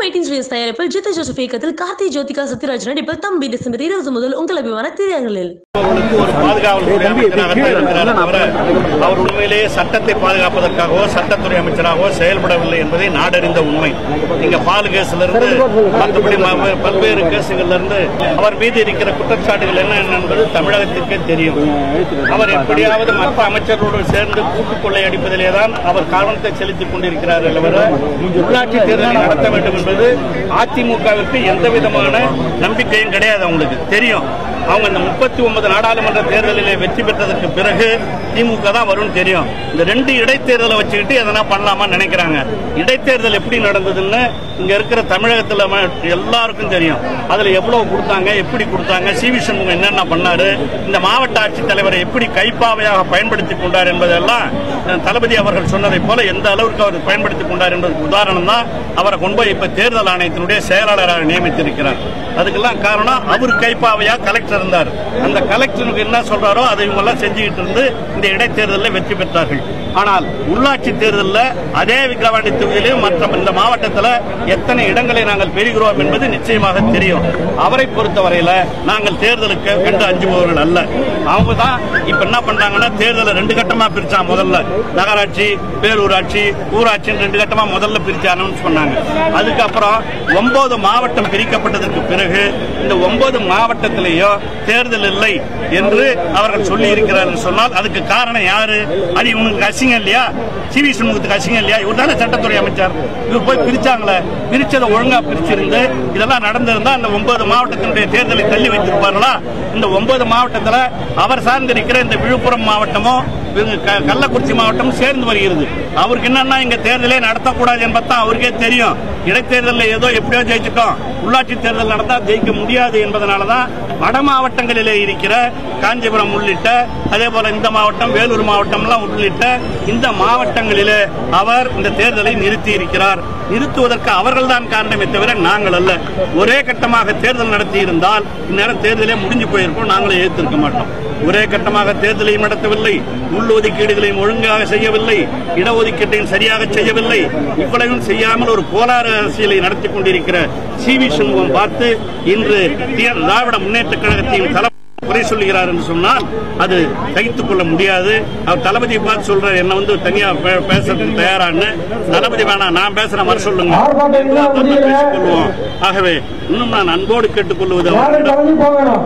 eighteen ஸ்ரீஸ் தயாரிப்பில் ஜித்த Joseph இயக்கத்தில் கார்த்தி ஜோதிகா சத்யராஜ் நடிப்பில் தம்பி டிசம்பர் இருபது முதல் உங்கள் அபிமான திரையரங்களில் அவர்களுக்கு ஒரு பாதுகாவல்துறை அமைச்சராகத்தான் இருக்கிறார் தவிர அவர் உண்மையிலேயே சட்டத்தை பாதுகாப்பதற்காகவோ சட்டத்துறை அமைச்சராகவோ செயல்படவில்லை என்பதை நாடறிந்த உண்மை இங்க பால் கேஸ்ல இருந்து மற்றபடி ம- பல்வேறு கேசுகள்ல இருந்து அவர் மீது இருக்கிற குற்றச்சாட்டுகள் என்ன என்பது தமிழகத்திற்கே தெரியும் அவர் எப்படியாவது மற்ற அமைச்சர்களோடு சேர்ந்து கூட்டுக் கொள்ளை அடிப்பதிலே தான் அவர் கவனத்தை செலுத்திக் கொண்டிருக்கிறார் தவிர உள்ளாட்சி தேர்தலை நடத்த வேண்டும் என்பது அதிமுகவிற்கு எந்த விதமான நம்பிக்கையும் கிடையாது அவங்களுக்கு தெரியும் அவங்க இந்த முப்பத்தி ஒன்பது நாடாளுமன்ற தேர்தலிலே வெற்றி பெற்றதற்கு பிறகு திமுக தான் வரும்னு தெரியும் இந்த ரெண்டு இடைத்தேர்தலை வச்சுக்கிட்டு எதனா பண்ணலாமான்னு நினைக்கிறாங்க இடைத்தேர்தல் எப்படி நடந்ததுன்னு இங்க இருக்கிற தமிழகத்துல ம- எல்லாருக்கும் தெரியும் அதுல எவ்வளவு கொடுத்தாங்க எப்படி கொடுத்தாங்க சி வி சண்முகம் என்னென்ன பண்ணாரு இந்த மாவட்ட ஆட்சித்தலைவரை எப்படி கைப்பாவையாக பயன்படுத்திக் கொண்டார் என்பதெல்லாம் அஹ், தளபதி அவர்கள் சொன்னதை போல எந்த அளவுக்கு அவர் பயன்படுத்திக் கொண்டார் என்பதற்கு உதாரணம் தான் அவரை கொண்டு போய் இப்ப தேர்தல் ஆணையத்தினுடைய செயலாளராக நியமித்திருக்கிறார் அதுக்கெல்லாம் காரணம் அவர் கைப்பாவையா கலெக்டர் இருந்தார் அந்த கலெக்டருக்கு என்ன சொல்றாரோ அதை இவங்க எல்லாம் செஞ்சுக்கிட்டு இருந்து இந்த இடைத்தேர்தலில் வெற்றி பெற்றார்கள் ஆனால் உள்ளாட்சி தேர்தலில் அதே விக்கிரவாண்டி தொகுதியிலும் மற்ற இந்த மாவட்டத்தில் எத்தனை இடங்களை நாங்கள் பெறுகிறோம் என்பது நிச்சயமாக தெரியும் அவரை பொறுத்தவரையில நாங்கள் தேர்தலுக்கு கண்டு அஞ்சுபவர்கள் அல்ல அவங்க தான் இப்ப என்ன பண்றாங்கன்னா தேர்தலை ரெண்டு கட்டமா பிரிச்சா முதல்ல நகராட்சி பேரூராட்சி ஊராட்சி ரெண்டு கட்டமா முதல்ல பிரிச்சு அனௌன்ஸ் பண்ணாங்க அதுக்கப்புறம் ஒன்பது மாவட்டம் பிரிக்கப்பட்டதற்கு பிறகு இந்த ஒன்பது மாவட்டத்திலேயும் தேர்தல் இல்லை என்று அவர்கள் சொல்லி இருக்கிறார்கள் சொன்னால் அதுக்கு காரணம் யாரு அது இவனுக்கு அசிங்கம் இல்லையா சி வி சண்முகத்துக்கு அசிங்கம் இல்லையா இவர் தானே சட்டத்துறை அமைச்சர் இவர் போய் பிரிச்சாங்களே பிரிச்சதை ஒழுங்கா பிரிச்சிருந்து இதெல்லாம் நடந்திருந்தா அந்த ஒன்பது மாவட்டத்தினுடைய தேர்தலை தள்ளி வைத்திருப்பார்களா இந்த ஒன்பது மாவட்டத்தில் அவர் சார்ந்திருக்கிற இந்த விழுப்புரம் மாவட்டமும் இவங்க க- கள்ளக்குறிச்சி மாவட்டம் சேர்ந்து வருகிறது அவருக்கு என்னன்னா இங்க தேர்தலே நடத்தக்கூடாது என்பதுதான் அவருக்கே தெரியும் இடைத்தேர்தலில் ஏதோ எப்படியோ ஜெயிச்சிட்டோம் உள்ளாட்சி தேர்தல் நடந்தா ஜெயிக்க முடியாது என்பதனாலதான் வட மாவட்டங்களிலே இருக்கிற காஞ்சிபுரம் உள்ளிட்ட அதே போல இந்த மாவட்டம் வேலூர் மாவட்டம்லாம் உள்ளிட்ட இந்த மாவட்டங்களிலே அவர் இந்த தேர்தலை நிறுத்தி இருக்கிறார் நிறுத்துவதற்கு அவர்கள்தான் காரணமே தவிர நாங்கள் அல்ல ஒரே கட்டமாக தேர்தல் நடத்தி இருந்தால் இந்நேரம் தேர்தலே முடிஞ்சு போயிருக்கும் நாங்களே ஏற்றிருக்க மாட்டோம் ஒரே கட்டமாக தேர்தலையும் நடத்தவில்லை உள்ளொதுக்கீடுகளையும் ஒழுங்காக செய்யவில்லை இடஒதுக்கீட்டையும் சரியாக செய்யவில்லை இவ்வளவும் செய்யாமல் ஒரு கோளாறு அரசியலை நடத்தி கொண்டிருக்கிற சி வி சண்முகம் பார்த்து இன்று தி- திராவிட முன்னேற்ற கழகத்தையும் தலை குறை சொல்லுகிறார் என்று சொன்னால் அது சகித்துக் கொள்ள முடியாது அவர் தளபதியை பார்த்து சொல்றாரு என்ன வந்து தனியா பே- பேசுறதுக்கு தயாரான்னு தளபதி வேணாம் நான் பேசுற மாதிரி சொல்லுங்க நம்ம பேசிக் கொள்வோம் ஆகவே இன்னும் நான் அன்போடு கேட்டுக்கொள்வது அவரிடம்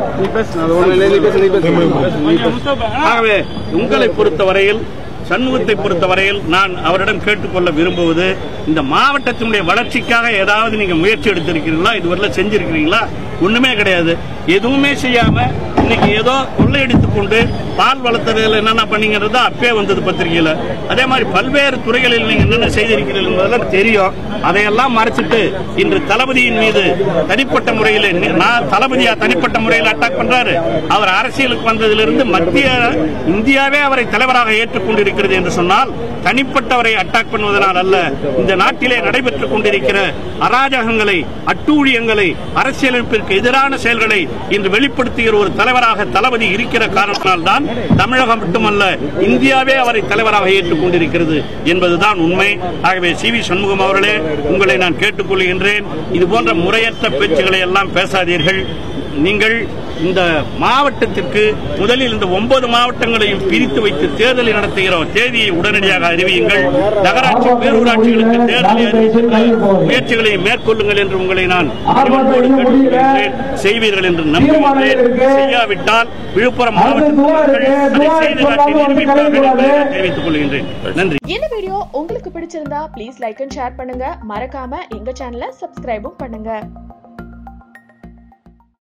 ஆகவே உங்களை பொறுத்தவரையில் சண்முகத்தை பொறுத்தவரையில் நான் அவரிடம் கேட்டுக்கொள்ள விரும்புவது இந்த மாவட்டத்தினுடைய வளர்ச்சிக்காக ஏதாவது நீங்க முயற்சி எடுத்திருக்கிறீங்களா இதுவரையில செஞ்சிருக்கிறீங்களா ஒண்ணுமே கிடையாது எதுவுமே செய்யாம இன்னைக்கு ஏதோ கொள்ளையடித்துக் கொண்டு பால் வளர்த்ததில் என்னென்ன பண்ணீங்கிறது அப்பே வந்தது பத்திரிகையில அதே மாதிரி பல்வேறு துறைகளில் நீங்க என்னென்ன செய்திருக்கிறீர்கள் என்பதெல்லாம் தெரியும் அதையெல்லாம் மறைச்சிட்டு இன்று தளபதியின் மீது தனிப்பட்ட முறையில் நி- நான் தளபதியா தனிப்பட்ட முறையில் அட்டாக் பண்றாரு அவர் அரசியலுக்கு வந்ததிலிருந்து மத்திய இந்தியாவே அவரை தலைவராக ஏற்றுக்கொண்டிருக்கிறது என்று சொன்னால் தனிப்பட்டவரை அட்டாக் பண்ணுவதனால் அல்ல இந்த நாட்டிலே நடைபெற்றுக் கொண்டிருக்கிற அராஜகங்களை அட்டூழியங்களை அரசியலமைப்பிற்கு எதிரான செயல்களை இன்று வெளிப்படுத்துகிற ஒரு தலைவராக தளபதி இருக்கிற காரணத்தினால்தான் தமிழகம் மட்டுமல்ல இந்தியாவே அவரை தலைவராக ஏற்றுக்கொண்டிருக்கிறது என்பதுதான் உண்மை ஆகவே சி வி சண்முகம் அவர்களே உங்களை நான் கேட்டுக்கொள்கின்றேன் இது போன்ற முறையற்ற பேச்சுகளை எல்லாம் பேசாதீர்கள் நீங்கள் இந்த மாவட்டத்திற்கு முதலில் இந்த ஒன்பது மாவட்டங்களையும் பிரித்து வைத்து தேர்தலை நடத்துகிற தேதியை உடனடியாக அறிவியுங்கள் நகராட்சி பேரூராட்சிகளுக்கு தேர்தலை அறிவிக்கின்ற முயற்சிகளை மேற்கொள்ளுங்கள் என்று உங்களை நான் அன்போடு கேட்டுக்கொள்கிறேன் செய்வீர்கள் என்று நம்புகின்றேன் செய்யாவிட்டால் விழுப்புரம் மாவட்ட மக்கள் அதை செய்து காட்டி நிரூபிப்பார்கள் என்பதை நான் தெரிவித்துக் கொள்கின்றேன் நன்றி இந்த வீடியோ உங்களுக்கு பிடிச்சிருந்தா ப்ளீஸ் லைக் அண்ட் ஷேர் பண்ணுங்க மறக்காம எங்க சேனலை சப்ஸ்கிரைபும் பண்ணுங்க